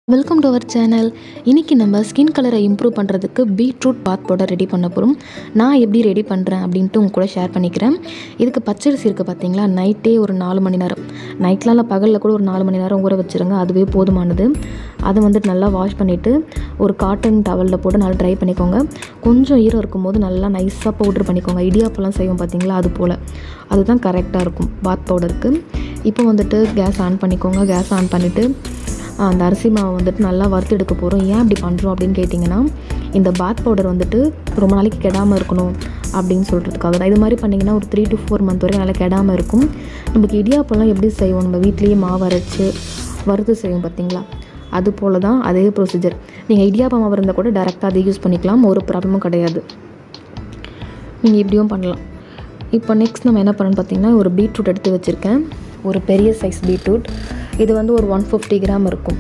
welcome to our channel இன்றைக்கி நம்ம skin கலரை இம்ப்ரூவ் பண்ணுறதுக்கு பீட்ரூட் பாத் பவுடர் ரெடி பண்ண போகிறோம் நான் எப்படி ரெடி பண்ணுறேன் அப்படின்ட்டு உங்க கூட ஷேர் பண்ணிக்கிறேன் இதுக்கு பச்சரிசி இருக்குது பார்த்தீங்களா நைட்டே ஒரு நாலு மணி நேரம் நைட்லாம் இல்லை பகலில் கூட ஒரு நாலு மணி நேரம் ஊற வச்சுருங்க அதுவே போதுமானது அதை வந்துட்டு நல்லா வாஷ் பண்ணிவிட்டு ஒரு காட்டன் டவலில் போட்டு நல்லா ட்ரை பண்ணிக்கோங்க கொஞ்சம் ஈரம் இருக்கும்போது நல்லா நைஸாக பவுட்ரு பண்ணிக்கோங்க இடியாப்பெல்லாம் செய்வோம் பார்த்தீங்களா அது போல் அதுதான் கரெக்டாக இருக்கும் பாத் பவுடருக்கு இப்போ வந்துட்டு கேஸ் ஆன் பண்ணிக்கோங்க கேஸ் ஆன் பண்ணிவிட்டு அந்த அரிசி மாவை வந்துட்டு நல்லா வறுத்து எடுக்க போகிறோம் ஏன் இப்படி பண்ணுறோம் அப்படின்னு கேட்டிங்கன்னா இந்த பாத் பவுடர் வந்துட்டு ரொம்ப நாளைக்கு கெடாமல் இருக்கணும் அப்படின்னு சொல்கிறதுக்காக தான் இது மாதிரி பண்ணிங்கன்னா ஒரு த்ரீ டு ஃபோர் மந்த் வரைக்கும் நல்லா கெடாமல் இருக்கும் நமக்கு இடியாப்பெல்லாம் எப்படி செய்வோம் நம்ம வீட்லேயே மாவு அரைச்சி வறுத்து செய்வோம் பார்த்தீங்களா அது போல் தான் அதே ப்ரொசீஜர் நீங்கள் இடியாப்ப மாவு இருந்தால் கூட டேரெக்டாக அதை யூஸ் பண்ணிக்கலாம் ஒரு ப்ராப்ளமும் கிடையாது நீங்கள் இப்படியும் பண்ணலாம் இப்போ நெக்ஸ்ட் நம்ம என்ன பண்ணணும்னு பார்த்தீங்கன்னா ஒரு பீட்ரூட் எடுத்து வச்சுருக்கேன் ஒரு பெரிய சைஸ் பீட்ரூட் இது வந்து ஒரு ஒன் ஃபிஃப்டி கிராம் இருக்கும்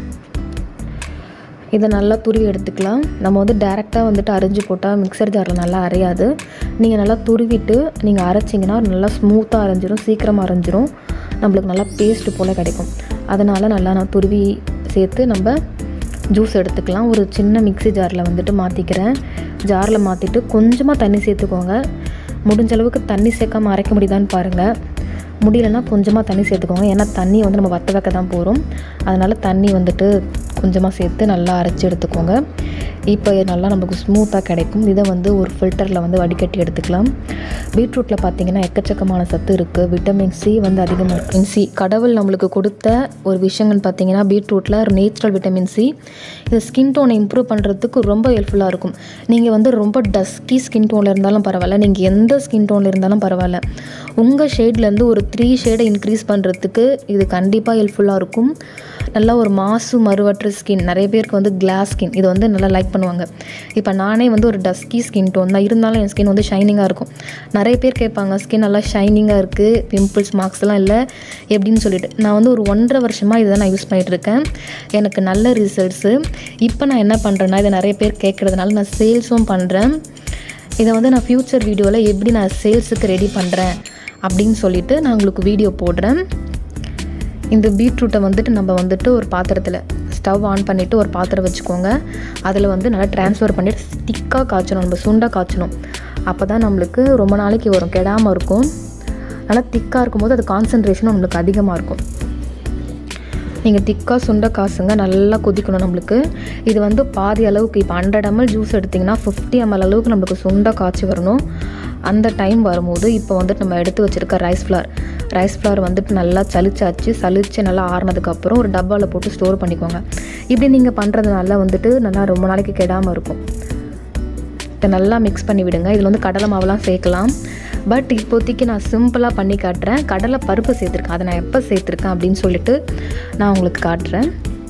இதை நல்லா துருவி எடுத்துக்கலாம் நம்ம வந்து டேரெக்டாக வந்துட்டு அரைஞ்சி போட்டால் மிக்சர் ஜாரில் நல்லா அரையாது நீங்கள் நல்லா துருவிட்டு நீங்கள் அரைச்சிங்கன்னா நல்லா ஸ்மூத்தாக அரைஞ்சிரும் சீக்கிரமாக அரைஞ்சிரும் நம்மளுக்கு நல்லா பேஸ்ட் போல் கிடைக்கும் அதனால் நல்லா நான் துருவி சேர்த்து நம்ம ஜூஸ் எடுத்துக்கலாம் ஒரு சின்ன மிக்ஸி ஜாரில் வந்துட்டு மாற்றிக்கிறேன் ஜாரில் மாற்றிட்டு கொஞ்சமாக தண்ணி சேர்த்துக்கோங்க முடிஞ்ச அளவுக்கு தண்ணி சேர்க்காம அரைக்க முடியுதான்னு பாருங்கள் முடியலன்னா கொஞ்சமாக தண்ணி சேர்த்துக்கோங்க ஏன்னா தண்ணி வந்து நம்ம வத்த வைக்க தான் போகிறோம் அதனால் தண்ணி வந்துட்டு கொஞ்சமாக சேர்த்து நல்லா அரைச்சி எடுத்துக்கோங்க இப்போ நல்லா நமக்கு ஸ்மூத்தாக கிடைக்கும் இதை வந்து ஒரு ஃபில்டரில் வந்து வடிகட்டி எடுத்துக்கலாம் பீட்ரூட்டில் பார்த்தீங்கன்னா எக்கச்சக்கமான சத்து இருக்குது விட்டமின் சி வந்து அதிகமாக இருக்குது சி கடவுள் நம்மளுக்கு கொடுத்த ஒரு விஷயங்கள்னு பார்த்தீங்கன்னா பீட்ரூட்டில் ஒரு நேச்சுரல் விட்டமின் சி இது ஸ்கின் டோனை இம்ப்ரூவ் பண்ணுறதுக்கு ரொம்ப ஹெல்ப்ஃபுல்லாக இருக்கும் நீங்கள் வந்து ரொம்ப டஸ்கி ஸ்கின் டோனில் இருந்தாலும் பரவாயில்ல நீங்கள் எந்த ஸ்கின் டோனில் இருந்தாலும் பரவாயில்ல உங்கள் ஷேட்லேருந்து ஒரு த்ரீ ஷேடை இன்க்ரீஸ் பண்ணுறதுக்கு இது கண்டிப்பாக ஹெல்ப்ஃபுல்லாக இருக்கும் நல்லா ஒரு மாசு மறுவற்ற ஸ்கின் நிறைய பேருக்கு வந்து கிளாஸ் ஸ்கின் இது வந்து நல்லா லைக் பண்ணுவாங்க இப்போ நானே வந்து ஒரு டஸ்கி ஸ்கின் டோன் தான் இருந்தாலும் என் ஸ்கின் வந்து ஷைனிங்காக இருக்கும் நிறைய பேர் கேட்பாங்க ஸ்கின் நல்லா ஷைனிங்காக இருக்குது பிம்பிள்ஸ் மார்க்ஸ்லாம் இல்லை எப்படின்னு சொல்லிட்டு நான் வந்து ஒரு ஒன்றரை வருஷமாக இதை நான் யூஸ் பண்ணிகிட்ருக்கேன் எனக்கு நல்ல ரிசல்ட்ஸு இப்போ நான் என்ன பண்ணுறேன்னா இதை நிறைய பேர் கேட்குறதுனால நான் சேல்ஸும் பண்ணுறேன் இதை வந்து நான் ஃப்யூச்சர் வீடியோவில் எப்படி நான் சேல்ஸுக்கு ரெடி பண்ணுறேன் அப்படின்னு சொல்லிட்டு நான் உங்களுக்கு வீடியோ போடுறேன் இந்த பீட்ரூட்டை வந்துட்டு நம்ம வந்துட்டு ஒரு பாத்திரத்தில் ஸ்டவ் ஆன் பண்ணிவிட்டு ஒரு பாத்திரம் வச்சுக்கோங்க அதில் வந்து நல்லா ட்ரான்ஸ்ஃபர் பண்ணிவிட்டு திக்காக காய்ச்சணும் நம்ம சுண்டாக காய்ச்சணும் அப்போ தான் நம்மளுக்கு ரொம்ப நாளைக்கு வரும் கெடாமல் இருக்கும் நல்லா திக்காக இருக்கும்போது அது கான்சன்ட்ரேஷனும் நம்மளுக்கு அதிகமாக இருக்கும் நீங்கள் திக்காக சுண்ட காசுங்க நல்லா கொதிக்கணும் நம்மளுக்கு இது வந்து பாதி அளவுக்கு இப்போ ஹண்ட்ரட் எம்எல் ஜூஸ் எடுத்திங்கன்னா ஃபிஃப்டி எம்எல் அளவுக்கு நம்மளுக்கு சுண்ட காய்ச்சி வரணும் அந்த டைம் வரும்போது இப்போ வந்துட்டு நம்ம எடுத்து வச்சுருக்க ரைஸ் ஃப்ளார் ரைஸ் ஃப்ளார் வந்துட்டு நல்லா சளிச்சாச்சு சளிச்சு நல்லா ஆறுனதுக்கப்புறம் ஒரு டப்பாவில் போட்டு ஸ்டோர் பண்ணிக்கோங்க இப்படி நீங்கள் பண்ணுறதுனால வந்துட்டு நல்லா ரொம்ப நாளைக்கு கெடாமல் இருக்கும் இதை நல்லா மிக்ஸ் பண்ணி விடுங்க இதில் வந்து கடலை மாவுலாம் சேர்க்கலாம் பட் இப்போதைக்கு நான் சிம்பிளாக பண்ணி காட்டுறேன் கடலை பருப்பு சேர்த்துருக்கேன் அதை நான் எப்போ சேர்த்துருக்கேன் அப்படின்னு சொல்லிட்டு நான் உங்களுக்கு காட்டுறேன்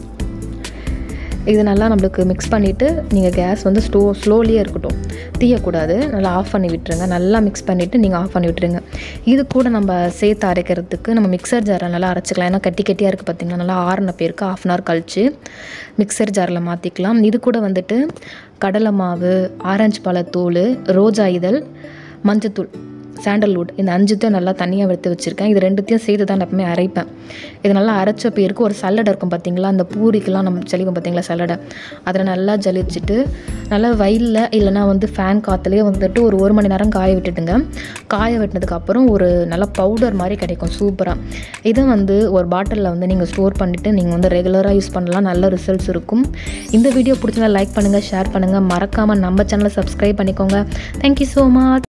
இது நல்லா நம்மளுக்கு மிக்ஸ் பண்ணிவிட்டு நீங்கள் கேஸ் வந்து ஸ்டோ ஸ்லோலியே இருக்கட்டும் தீயக்கூடாது நல்லா ஆஃப் பண்ணி விட்டுருங்க நல்லா மிக்ஸ் பண்ணிவிட்டு நீங்கள் ஆஃப் பண்ணி விட்டுருங்க இது கூட நம்ம சேர்த்து அரைக்கிறதுக்கு நம்ம மிக்சர் ஜாரில் நல்லா அரைச்சிக்கலாம் ஏன்னா கட்டி கட்டியாக இருக்குது பார்த்திங்கன்னா நல்லா ஆறுன பேருக்கு ஆஃப் அன் ஹவர் கழிச்சு மிக்சர் ஜாரில் மாற்றிக்கலாம் இது கூட வந்துட்டு கடலை மாவு ஆரஞ்சு பழத்தூள் ரோஜா இதழ் மஞ்சத்தூள் சாண்டல்வுட் இந்த அஞ்சுத்தையும் நல்லா தனியாக எடுத்து வச்சுருக்கேன் இது ரெண்டுத்தையும் சேர்த்து தான் நான் எப்பவுமே அரைப்பேன் இது நல்லா அரைச்ச பேருக்கு ஒரு சல்லடை இருக்கும் பார்த்தீங்களா அந்த பூரிக்கெலாம் நம்ம ஜலிப்போம் பார்த்தீங்களா சல்லடை அதில் நல்லா ஜலிச்சுட்டு நல்லா வெயிலில் இல்லைனா வந்து ஃபேன் காற்றுலேயே வந்துட்டு ஒரு ஒரு மணி நேரம் காய விட்டுட்டுங்க காய விட்டினதுக்கப்புறம் ஒரு நல்ல பவுடர் மாதிரி கிடைக்கும் சூப்பராக இதை வந்து ஒரு பாட்டிலில் வந்து நீங்கள் ஸ்டோர் பண்ணிவிட்டு நீங்கள் வந்து ரெகுலராக யூஸ் பண்ணலாம் நல்ல ரிசல்ட்ஸ் இருக்கும் இந்த வீடியோ பிடிச்சிருந்தா லைக் பண்ணுங்கள் ஷேர் பண்ணுங்கள் மறக்காமல் நம்ம சேனலை சப்ஸ்கிரைப் பண்ணிக்கோங்க தேங்க்யூ ஸோ மச்